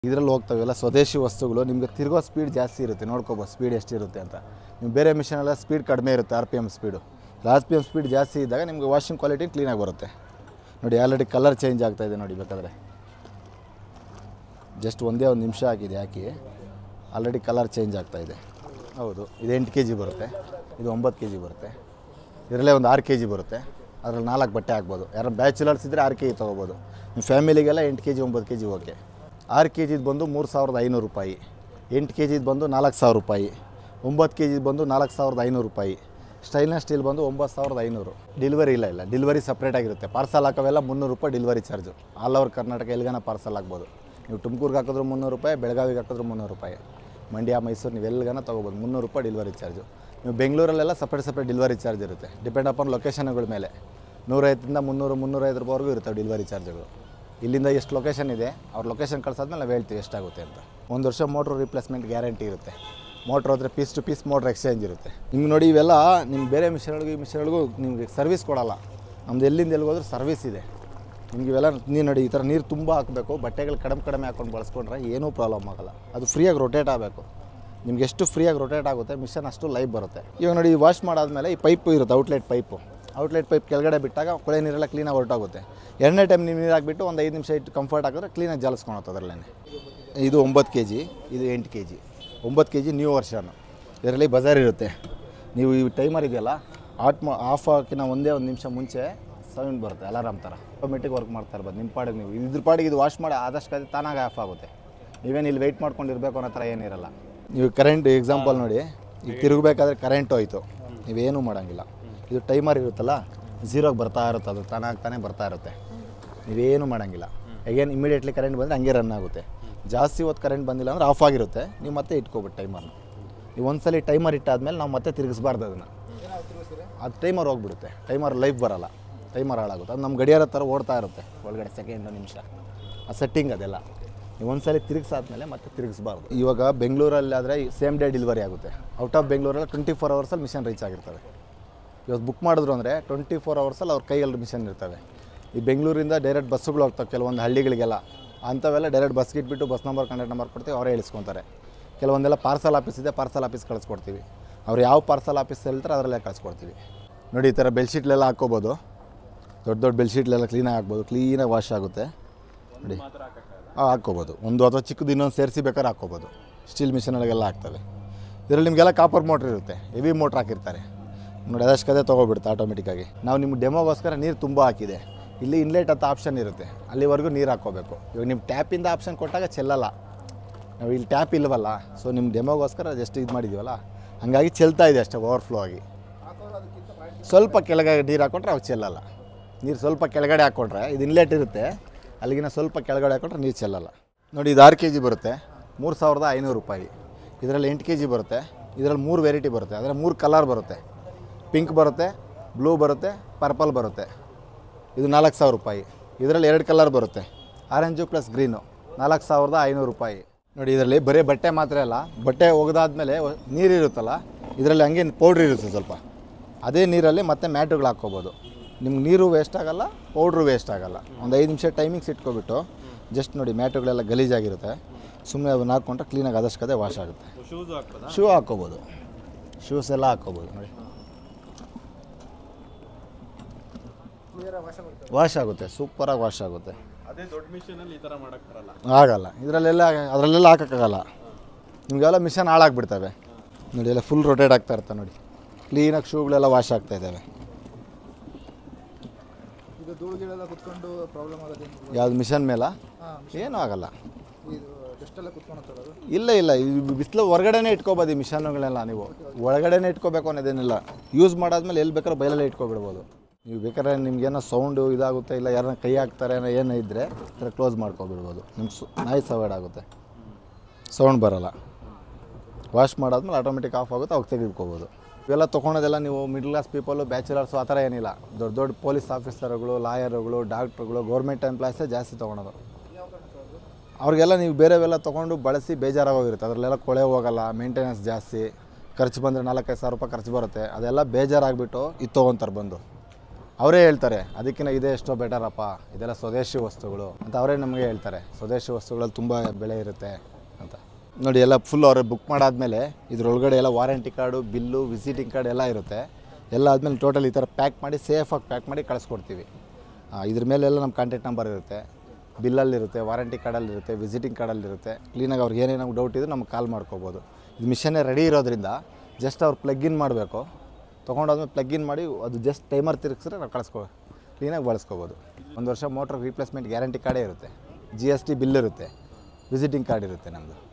ಇದರಲ್ಲಿ ಹೋಗ್ತಾವೆಲ್ಲ ಸ್ವದೇಶಿ ವಸ್ತುಗಳು ನಿಮಗೆ ತಿರುಗೋ ಸ್ಪೀಡ್ ಜಾಸ್ತಿ ಇರುತ್ತೆ ನೋಡ್ಕೋಬೋದು ಸ್ಪೀಡ್ ಎಷ್ಟಿರುತ್ತೆ ಅಂತ ನೀವು ಬೇರೆ ಮಿಷನೆಲ್ಲ ಸ್ಪೀಡ್ ಕಡಿಮೆ ಇರುತ್ತೆ R P M speed R P M speed ಜಾಸ್ತಿ ಇದ್ದಾಗ ನಿಮಗೆ ವಾಷಿಂಗ್ ಕ್ವಾಲಿಟಿ ಕ್ಲೀನಾಗಿ ಬರುತ್ತೆ ನೋಡಿ ಆಲ್ರೆಡಿ ಕಲರ್ ಚೇಂಜ್ ಆಗ್ತಾ ಇದೆ ನೋಡಿ ಬೇಕಾದರೆ ಜಸ್ಟ್ ಒಂದೇ ಒಂದು ನಿಮಿಷ ಆಗಿದೆ ಹಾಕಿ ಆಲ್ರೆಡಿ ಕಲರ್ ಚೇಂಜ್ ಆಗ್ತಾ ಇದೆ ಹೌದು ಇದು ಎಂಟು ಕೆ ಜಿ ಬರುತ್ತೆ ಇದು ಒಂಬತ್ತು ಕೆ ಜಿ ಬರುತ್ತೆ ಇದರಲ್ಲೇ ಒಂದು ಆರು ಕೆ ಜಿ ಬರುತ್ತೆ ಅದ್ರಲ್ಲಿ ನಾಲ್ಕು ಬಟ್ಟೆ ಹಾಕ್ಬೋದು ಯಾರು ಬ್ಯಾಚುಲರ್ಸ್ ಇದ್ದರೆ ಆರು ಕೆ ಜಿ ತೊಗೋಬೋದು ನಿಮ್ಮ ಫ್ಯಾಮಿಲಿಗೆಲ್ಲ ಎಂಟು ಕೆ ಜಿ ಒಂಬತ್ತು ಕೆ ಜಿ ಓಕೆ ಆರು ಕೆ ಜಿದು ಬಂದು ಮೂರು ಸಾವಿರದ ಐನೂರು ರೂಪಾಯಿ ಎಂಟು ಕೆ ಜಿದು ಬಂದು ನಾಲ್ಕು ಸಾವಿರ ರೂಪಾಯಿ ಒಂಬತ್ತು ಕೆ ಜಿದು ಬಂದು ನಾಲ್ಕು ಸಾವಿರದ ಐನೂರು ರೂಪಾಯಿ ಸ್ಟೈಲ್ನೆಸ್ ಸ್ಟೀಲ್ ಬಂದು ಒಂಬತ್ತು ಸಾವಿರದ ಐನೂರು ಡೆಲಿವರಿ ಇಲ್ಲ ಇಲ್ಲ ಡೆಲಿವರಿ ಸಪ್ರೇಟಾಗಿರುತ್ತೆ ಪಾರ್ಸಲ್ ಹಾಕೋವೆಲ್ಲ ಮುನ್ನೂರು ರೂಪಾಯಿ delivery charge all over Karnataka ಎಲ್ಲಿಗಾನ ಪಾರ್ಸಲ್ ಹಾಕ್ಬೋದು ನೀವು ತುಮಕೂರಿಗೆ ಹಾಕಿದ್ರು ಮುನ್ನೂರು ರೂಪಾಯಿ ಬೆಳಗಾವಿಗೆ ಹಾಕಿದ್ರು ಮುನ್ನೂರು ರೂಪಾಯಿ ಮಂಡ್ಯ ಮೈಸೂರು ನೀವು ಎಲ್ಲಿಗಾನ ತೊಗೋಬೋದು ಮುನ್ನೂರು ರೂಪಾಯಿ ಡೆಲಿವರಿ ಚಾರ್ಜು ನೀವು ಬೆಂಗಳೂರಲ್ಲೆಲ್ಲ ಸಪ್ರೇಟ್ ಸಪ್ರೇಟ್ ಡೆಲಿವರಿ ಚಾರ್ಜ್ ಇರುತ್ತೆ ಡಿಪೆಂಡ್ ಅಪಾನ್ ಲೊಕೇಶನ್ಗಳ ಮೇಲೆ ನೂರೈವತ್ತರಿಂದ ಮುನ್ನೂರು ಮುನ್ನೂರೈದು ರೂಪಾಯಿವರೆಗೂ ಇರ್ತವೆ ಡೆಲಿವರಿ ಚಾರ್ಜ್ಗಳು ಇಲ್ಲಿಂದ ಎಷ್ಟು ಲೊಕೇಶನ್ ಇದೆ ಅವ್ರ ಲೊಕೇಶನ್ ಕಳ್ಸಾದ್ಮೇಲೆ ನಾವು ಹೇಳ್ತೀವಿ ಎಷ್ಟಾಗುತ್ತೆ ಅಂತ ಒಂದು ವರ್ಷ ಮೋಟ್ರ್ ರಿಪ್ಲೇಸ್ಮೆಂಟ್ ಗ್ಯಾರಂಟಿ ಇರುತ್ತೆ ಮೋಟ್ರ್ ಹೋದರೆ piece to piece motor exchange ಇರುತ್ತೆ ನಿಮ್ಗೆ ನೋಡಿ ಇವೆಲ್ಲ ನಿಮ್ಗೆ ಬೇರೆ ಮಿಷನ್ಗಳಿಗೂ ಈ ಮಿಷನ್ಗಳಿಗೂ ನಿಮಗೆ ಸರ್ವಿಸ್ ಕೊಡಲ್ಲ ನಮ್ದು ಎಲ್ಲಿಂದ ಎಲ್ಲಿಗೆ ಹೋದ್ರೂ ಸರ್ವಿಸ್ ಇದೆ ನಿಮ್ಗೆ ಇವೆಲ್ಲ ನೀರು ನೋಡಿ ಈ ಥರ ನೀರು ತುಂಬ ಹಾಕಬೇಕು ಬಟ್ಟೆಗಳು ಕಡಿಮೆ ಕಡಿಮೆ ಹಾಕೊಂಡು ಬಳಸ್ಕೊಂಡ್ರೆ ಏನೂ ಪ್ರಾಬ್ಲಮ್ ಆಗಲ್ಲ ಅದು ಫ್ರೀಯಾಗಿ ರೊಟೇಟ್ ಆಗಬೇಕು ನಿಮ್ಗೆ ಎಷ್ಟು ಫ್ರೀಯಾಗಿ ರೊಟೇಟ್ ಆಗುತ್ತೆ ಮಿಷನ್ ಅಷ್ಟು ಲೈವ್ ಬರುತ್ತೆ ಇವಾಗ ನೋಡಿ ವಾಶ್ ಮಾಡಾದ್ಮೇಲೆ ಈ ಪೈಪು ಇರುತ್ತೆ ಔಟ್ಲೆಟ್ ಪೈಪು ಔಟ್ಲೆಟ್ ಪೈಪ್ ಕೆಳಗಡೆ ಬಿಟ್ಟಾಗ ಕೊಳೆ ನೀರೆಲ್ಲ ಕ್ಲೀನಾಗಿ ಹೊರಟೋಗುತ್ತೆ ಎರಡನೇ ಟೈಮ್ ನೀವು ನೀರು ಹಾಕ್ಬಿಟ್ಟು ಒಂದು ಐದು ನಿಮಿಷ ಇಟ್ಟು ಕಂಫರ್ಟ್ ಹಾಕಿದ್ರೆ ಕ್ಲೀನಾಗಿ ಜಾಲಿಸ್ಕೊಳತ್ತೆ ಅದರಲ್ಲೇ ಇದು ಒಂಬತ್ತು ಕೆ ಜಿ ಇದು ಎಂಟು ಕೆ ಜಿ ಒಂಬತ್ತು ಕೆ ಜಿ ನ್ಯೂ ವರ್ಷನು ಇದರಲ್ಲಿ ಬಜಾರ್ ಇರುತ್ತೆ ನೀವು ಈ ಟೈಮರ್ ಇದೆಯಲ್ಲ ಆಟ್ ಮಾ ಆಫ್ ಹಾಕಿನ ಒಂದೇ ಒಂದು ನಿಮಿಷ ಮುಂಚೆ ಸೌಂಡ್ ಬರುತ್ತೆ ಅಲಾರಾಮ್ ಥರ ಆಟೋಮೆಟಿಕ್ ವರ್ಕ್ ಮಾಡ್ತಾ ಇರ್ಬೋದು ನಿಮ್ಮ ಪಾಡಿಗೆ ನೀವು ಇದ್ರ ಪಾಡಿಗೆ ಇದು ವಾಶ್ ಮಾಡಿ ಆದಷ್ಟು ಅದು ತಾನಾಗಿ ಆಫ್ ಆಗುತ್ತೆ ನೀವೇನು ಇಲ್ಲಿ ವೆಯ್ಟ್ ಮಾಡ್ಕೊಂಡಿರ್ಬೇಕು ಅನ್ನೋ ಥರ ಏನಿರಲ್ಲ ನೀವು ಕರೆಂಟ್ ಎಕ್ಸಾಂಪಲ್ ನೋಡಿ ಈಗ ತಿರುಗಬೇಕಾದ್ರೆ ಕರೆಂಟ್ ಹೋಯ್ತು ನೀವೇನೂ ಮಾಡೋಂಗಿಲ್ಲ ಇದು ಟೈಮರ್ ಇರುತ್ತಲ್ಲ ಝೀರೋಗೆ ಬರ್ತಾ ಇರುತ್ತೆ ಅದು ತಾನಾಗಿ ತಾನೇ ಬರ್ತಾ ಇರುತ್ತೆ ನೀವೇನು ಮಾಡೋಂಗಿಲ್ಲ ಅಗೇನ್ ಇಮಿಡಿಯೇಟ್ಲಿ ಕರೆಂಟ್ ಬಂದರೆ ಹಂಗೆ ರನ್ ಆಗುತ್ತೆ ಜಾಸ್ತಿ ಹೊತ್ತು ಕರೆಂಟ್ ಬಂದಿಲ್ಲ ಅಂದರೆ ಆಫ್ ಆಗಿರುತ್ತೆ ನೀವು ಮತ್ತೆ ಇಟ್ಕೊಬಿಟ್ಟು ಟೈಮರ್ನ ನೀವು ಒಂದ್ಸಲಿ ಟೈಮರ್ ಇಟ್ಟಾದ್ಮೇಲೆ ನಾವು ಮತ್ತೆ ತಿರುಗಿಸ್ಬಾರ್ದು ಅದನ್ನು ಅದು ಟೈಮರ್ ಹೋಗ್ಬಿಡುತ್ತೆ ಟೈಮರ್ ಲೈಫ್ ಬರಲ್ಲ ಟೈಮರ್ ಹಾಳಾಗುತ್ತೆ ಅದು ನಮ್ಮ ಗಡಿಯಾರ ಥರ ಓಡ್ತಾ ಇರುತ್ತೆ ಒಳಗಡೆ ಸೆಕೆಂಡು ನಿಮಿಷ ಆ ಸೆಟ್ಟಿಂಗ್ ಅದೆಲ್ಲ ನೀವು ಒಂದ್ಸಲಿ ತಿರುಗಿಸಾದ್ಮೇಲೆ ಮತ್ತೆ ತಿರುಗಿಸ್ಬಾರ್ದು ಇವಾಗ ಬೆಂಗಳೂರಲ್ಲಿ ಆದರೆ ಸೇಮ್ ಡೇ ಡೆಲಿವರಿ ಆಗುತ್ತೆ ಔಟ್ ಆಫ್ ಬೆಂಗಳೂರಲ್ಲಿ ಟ್ವೆಂಟಿ ಫೋರ್ ಅವರ್ಸಲ್ಲಿ ಮಿಷನ್ ರೀಚ್ ಆಗಿರ್ತವೆ ಇವತ್ತು ಬುಕ್ ಮಾಡಿದ್ರು ಅಂದರೆ ಟ್ವೆಂಟಿ ಫೋರ್ ಅವರ್ಸಲ್ಲಿ ಅವ್ರ ಕೈಯಲ್ಲಿ ಮಿಷನ್ ಇರ್ತವೆ ಈ ಬೆಂಗಳೂರಿಂದ ಡೈರೆಕ್ಟ್ ಬಸ್ಸುಗಳು ಹೋಗ್ತವೆ ಕೆಲವೊಂದು ಹಳ್ಳಿಗಳಿಗೆಲ್ಲ ಅಂಥವೆಲ್ಲ ಡೈರೆಕ್ಟ್ ಬಸ್ಗೆ ಇಟ್ಬಿಟ್ಟು ಬಸ್ ನಂಬರ್ ಕಾಂಟ್ಯಾಕ್ಟ್ ನಂಬರ್ ಕೊಡ್ತೀವಿ ಅವರೇ ಇಳಿಸ್ಕೊತಾರೆ ಕೆಲವೊಂದೆಲ್ಲ ಪಾರ್ಸಲ್ ಆಫೀಸ್ ಇದೆ ಪಾರ್ಸಲ್ ಆಫೀಸ್ ಕಳಿಸ್ಕೊಡ್ತೀವಿ ಅವ್ರು ಯಾವ ಪಾರ್ಸಲ್ ಆಫೀಸ್ ಹೇಳ್ತಾರೆ ಅದರಲ್ಲೇ ಕಳಿಸ್ಕೊಡ್ತೀವಿ ನೋಡಿ ಈ ಥರ ಬೆಡ್ಶೀಟ್ಲೆಲ್ಲ ಹಾಕ್ಕೋಬೋದು ದೊಡ್ಡ ದೊಡ್ಡ ಬೆಡ್ಶೀಟ್ಲೆಲ್ಲ ಕ್ಲೀನಾಗಿ ಹಾಕ್ಬೋದು ಕ್ಲೀನಾಗಿ ವಾಶ್ ಆಗುತ್ತೆ ನೋಡಿ ಹಾಂ ಹಾಕ್ಕೋಬೋದು ಒಂದು ಅಥವಾ ಚಿಕ್ಕದು ಇನ್ನೊಂದು ಸೇರಿಸಿ ಬೇಕಾದ್ರೆ ಹಾಕ್ಕೋಬೋದು ಸ್ಟೀಲ್ ಮಿಷನ್ಗಳಿಗೆಲ್ಲ ಹಾಕ್ತವೆ ಇದರಲ್ಲಿ ನಿಮಗೆಲ್ಲ ಕಾಪರ್ ಮೋಟ್ರ್ ಇರುತ್ತೆ ಹೆವಿ ಮೋಟ್ರ್ ಹಾಕಿರ್ತಾರೆ ನೋಡಿ ಅದಷ್ಟಕ್ಕದೇ ತೊಗೊಬಿಡುತ್ತೆ ಆಟೋಮೆಟಿಕ್ಕಾಗಿ ನಾವು ನಿಮ್ಮ ಡೆಮೋಗೋಸ್ಕರ ನೀರು ತುಂಬ ಹಾಕಿದೆ ಇಲ್ಲಿ ಇನ್ಲೆಟ್ ಅಂತ ಆಪ್ಷನ್ ಇರುತ್ತೆ ಅಲ್ಲಿವರೆಗೂ ನೀರು ಹಾಕ್ಕೋಬೇಕು ಇವಾಗ ನಿಮ್ಮ ಟ್ಯಾಪಿಂದ ಆಪ್ಷನ್ ಕೊಟ್ಟಾಗ ಚೆಲ್ಲಲ್ಲ ನಾವು ಇಲ್ಲಿ ಟ್ಯಾಪ್ ಇಲ್ವಲ್ಲ ಸೊ ನಿಮ್ಮ ಡೆಮೋಗೋಸ್ಕರ ಜಸ್ಟ್ ಇದು ಮಾಡಿದ್ದೀವಲ್ಲ ಹಾಗಾಗಿ ಚೆಲ್ತಾ ಇದೆ ಅಷ್ಟೇ ಓವರ್ಫ್ಲೋ ಆಗಿ ಸ್ವಲ್ಪ ಕೆಳಗೆ ನೀರು ಹಾಕ್ಕೊಂಡ್ರೆ ಅವು ಚೆಲ್ಲಲ್ಲ ನೀರು ಸ್ವಲ್ಪ ಕೆಳಗಡೆ ಹಾಕ್ಕೊಂಡ್ರೆ ಇದು ಇನ್ಲೆಟ್ ಇರುತ್ತೆ ಅಲ್ಲಿಗಿನ ಸ್ವಲ್ಪ ಕೆಳಗಡೆ ಹಾಕ್ಕೊಂಡ್ರೆ ನೀರು ಚೆಲ್ಲಲ್ಲ ನೋಡಿ ಇದು ಆರು ಕೆ ಜಿ ಬರುತ್ತೆ ಮೂರು ಸಾವಿರದ ಐನೂರು ರೂಪಾಯಿ ಇದರಲ್ಲಿ ಎಂಟು ಕೆ ಜಿ ಬರುತ್ತೆ ಇದರಲ್ಲಿ ಮೂರು ವೆರೈಟಿ ಬರುತ್ತೆ ಅದರಲ್ಲಿ ಮೂರು ಕಲರ್ ಬರುತ್ತೆ ಪಿಂಕ್ ಬರುತ್ತೆ ಬ್ಲೂ ಬರುತ್ತೆ ಪರ್ಪಲ್ ಬರುತ್ತೆ ಇದು ನಾಲ್ಕು ಸಾವಿರ ರೂಪಾಯಿ ಇದರಲ್ಲಿ ಎರಡು ಕಲರ್ ಬರುತ್ತೆ ಆರೆಂಜು ಪ್ಲಸ್ ಗ್ರೀನು ನಾಲ್ಕು ಸಾವಿರದ ಐನೂರು ರೂಪಾಯಿ ನೋಡಿ ಇದರಲ್ಲಿ ಬರೀ ಬಟ್ಟೆ ಮಾತ್ರ ಅಲ್ಲ ಬಟ್ಟೆ ಒಗೆದಾದ್ಮೇಲೆ ನೀರು ಇರುತ್ತಲ್ಲ ಇದರಲ್ಲಿ ಹಂಗೆ ಪೌಡ್ರ್ ಇರುತ್ತೆ ಸ್ವಲ್ಪ ಅದೇ ನೀರಲ್ಲಿ ಮತ್ತೆ ಮ್ಯಾಟುಗಳು ಹಾಕ್ಕೋಬೋದು ನಿಮ್ಗೆ ನೀರು ವೇಸ್ಟ್ ಆಗಲ್ಲ ಪೌಡ್ರು ವೇಸ್ಟ್ ಆಗಲ್ಲ ಒಂದು ಐದು ನಿಮಿಷ ಟೈಮಿಂಗ್ಸ್ ಇಟ್ಕೊಬಿಟ್ಟು ಜಸ್ಟ್ ನೋಡಿ ಮ್ಯಾಟುಗಳೆಲ್ಲ ಗಲೀಜಾಗಿರುತ್ತೆ ಸುಮ್ಮನೆ ಅದನ್ನ ಹಾಕ್ಕೊಂಡ್ರೆ ಕ್ಲೀನಾಗಿ ಆದಷ್ಟೇ ವಾಶ್ ಆಗುತ್ತೆ ಶೂಸು ಹಾಕ್ಬೋದಾ ಶೂ ಹಾಕ್ಕೋಬೋದು ಶೂಸ್ ಎಲ್ಲ ಹಾಕ್ಕೋಬೋದು ನೋಡಿ ವಾಶ್ ಆಗುತ್ತೆ ಸೂಪರಾಗಿ ವಾಶ್ ಆಗುತ್ತೆ ಅದೇ ದೊಡ್ಡ ಮಿಷನಲ್ಲಿ ಈ ಥರ ಮಾಡಕ್ ಬರಲ್ಲ ಆಗಲ್ಲ ಇದರಲ್ಲೆಲ್ಲ ಅದರಲ್ಲೆಲ್ಲ ಹಾಕೋಕ್ಕಾಗಲ್ಲ ನಿಮಗೆಲ್ಲ ಮಿಷನ್ ಹಾಳಾಗ್ಬಿಡ್ತವೆ ನೋಡಿ ಎಲ್ಲ ಫುಲ್ ರೊಟೇಟ್ ಆಗ್ತಾ ಇರ್ತವೆ ನೋಡಿ ಕ್ಲೀನಾಗಿ ಶೂಗಳೆಲ್ಲ ವಾಶ್ ಆಗ್ತಾ ಇದ್ದಾವೆ ಇದು ಧೂಳುಗಿಳೆಲ್ಲ ಕುತ್ಕೊಂಡು ಪ್ರಾಬ್ಲಮ್ ಆಗೋದೇನು ಯಾವ್ದು ಮಿಷನ್ ಮೇಲ ಹಾಂ ಏನೂ ಆಗಲ್ಲ ಇದು ಡಸ್ಟೆಲ್ಲ ಕುತ್ಕೊಂಡು ತರೋದು ಇಲ್ಲ ಇಲ್ಲ ಈ ಬಿಸಿಲು ಹೊರಗಡೆನೇ ಇಟ್ಕೋಬೋದು ಈ ಮಿಷನ್ಗಳೆಲ್ಲ ನೀವು ಒಳಗಡೆನೇ ಇಟ್ಕೋಬೇಕು ಅನ್ನೋದೇನಿಲ್ಲ ಯೂಸ್ ಮಾಡಾದ್ಮೇಲೆ ಎಲ್ಲಿ ಬೇಕಾದ್ರೆ ಬಯಲಲ್ಲೇ ಇಟ್ಕೊಬಿಡ್ಬೋದು ನೀವು ಬೇಕಾದ್ರೆ ನಿಮ್ಗೇನೋ ಸೌಂಡು ಇದಾಗುತ್ತೆ ಇಲ್ಲ ಯಾರನ್ನ ಕೈ ಹಾಕ್ತಾರೆ ಅನ್ನೋ ಏನೋ ಇದ್ದರೆ ಈ ಥರ ಕ್ಲೋಸ್ ಮಾಡ್ಕೊಬಿಡ್ಬೋದು ನಿಮ್ಮ ಸು ನಾಯ್ಸ್ ಅವಾಯ್ಡ್ ಆಗುತ್ತೆ ಸೌಂಡ್ ಬರಲ್ಲ ವಾಶ್ ಮಾಡಾದ್ಮೇಲೆ ಆಟೋಮೆಟಿಕ್ ಆಫ್ ಆಗುತ್ತೆ ಅವಾಗ ತೆಗೆದುಕೋಬೋದು ಇವೆಲ್ಲ ತೊಗೊಳೋದೆಲ್ಲ ನೀವು ಮಿಡ್ಲ್ ಕ್ಲಾಸ್ ಪೀಪಲು ಬ್ಯಾಚುಲರ್ಸು ಆ ಥರ ಏನಿಲ್ಲ ದೊಡ್ಡ ದೊಡ್ಡ ಪೊಲೀಸ್ ಆಫೀಸರ್ಗಳು ಲಾಯರ್ಗಳು ಡಾಕ್ಟ್ರುಗಳು ಗೌರ್ಮೆಂಟ್ ಎಂಪ್ಲಾಯ್ಸೇ ಜಾಸ್ತಿ ತೊಗೊಳೋದು ಅವ್ರಿಗೆಲ್ಲ ನೀವು ಬೇರೆವೆಲ್ಲ ತೊಗೊಂಡು ಬಳಸಿ ಬೇಜಾರಾಗೋಗಿರುತ್ತೆ ಅದರಲ್ಲೆಲ್ಲ ಕೊಳೆ ಹೋಗಲ್ಲ ಮೇಂಟೆನೆನ್ಸ್ ಜಾಸ್ತಿ ಖರ್ಚು ಬಂದರೆ ನಾಲ್ಕೈದು ಸಾವಿರ ರೂಪಾಯಿ ಖರ್ಚು ಬರುತ್ತೆ ಅದೆಲ್ಲ ಬೇಜಾರಾಗಿಬಿಟ್ಟು ಇದು ತೊಗೊತಾರೆ ಬಂದು ಅವರೇ ಹೇಳ್ತಾರೆ ಅದಕ್ಕಿಂತ ಇದೇ ಎಷ್ಟೋ ಬೆಟರಪ್ಪ ಇದೆಲ್ಲ ಸ್ವದೇಶಿ ವಸ್ತುಗಳು ಅಂತ ಅವರೇ ನಮಗೆ ಹೇಳ್ತಾರೆ ಸ್ವದೇಶಿ ವಸ್ತುಗಳಲ್ಲಿ ತುಂಬ ಬೆಲೆ ಇರುತ್ತೆ ಅಂತ ನೋಡಿ ಎಲ್ಲ ಫುಲ್ ಅವ್ರು ಬುಕ್ ಮಾಡಾದ್ಮೇಲೆ ಇದ್ರೊಳಗಡೆ ಎಲ್ಲ warranty card bill visiting card ಎಲ್ಲ ಇರುತ್ತೆ ಎಲ್ಲ ಆದಮೇಲೆ ಟೋಟಲ್ ಈ ಥರ ಪ್ಯಾಕ್ ಮಾಡಿ ಸೇಫಾಗಿ ಪ್ಯಾಕ್ ಮಾಡಿ ಕಳಿಸ್ಕೊಡ್ತೀವಿ ಆ, ಇದ್ರ ಮೇಲೆಲ್ಲ ನಮ್ಮ ಕಾಂಟ್ಯಾಕ್ಟ್ ನಂಬರ್ ಇರುತ್ತೆ ಬಿಲ್ಲಲ್ಲಿರುತ್ತೆ ವಾರಂಟಿ ಕಾರ್ಡಲ್ಲಿರುತ್ತೆ ವಿಸಿಟಿಂಗ್ ಕಾರ್ಡಲ್ಲಿರುತ್ತೆ ಕ್ಲೀನಾಗಿ ಅವ್ರಿಗೆ ಏನೇ ನಮ್ಗೆ ಡೌಟ್ ಇದ್ರೂ ನಮ್ಗೆ ಕಾಲ್ ಮಾಡ್ಕೋಬೋದು ಇದು ಮಿಷನ್ನೇ ರೆಡಿ ಇರೋದ್ರಿಂದ ಜಸ್ಟ್ ಅವ್ರು ಪ್ಲಗ್ ಇನ್ ಮಾಡಬೇಕು ತೊಗೊಂಡಾದ್ಮೇಲೆ ಪ್ಲಗ್ ಇನ್ ಮಾಡಿ ಅದು ಜಸ್ಟ್ ಟೈಮರ್ ತಿರುಗಿಸಿದ್ರೆ ನಾವು ಕಳಿಸ್ಕೋ ಕ್ಲೀನಾಗಿ ಬಳಸ್ಕೋಬೋದು ಒಂದು ವರ್ಷ ಮೋಟ್ರ್ ರೀಪ್ಲೇಸ್ಮೆಂಟ್ ಗ್ಯಾರಂಟಿ ಕಾರ್ಡೇ ಇರುತ್ತೆ ಜಿ ಎಸ್ ಟಿ ಬಿಲ್ ಇರುತ್ತೆ ವಿಸಿಟಿಂಗ್ ಕಾರ್ಡ್ ಇರುತ್ತೆ ನಮ್ಮದು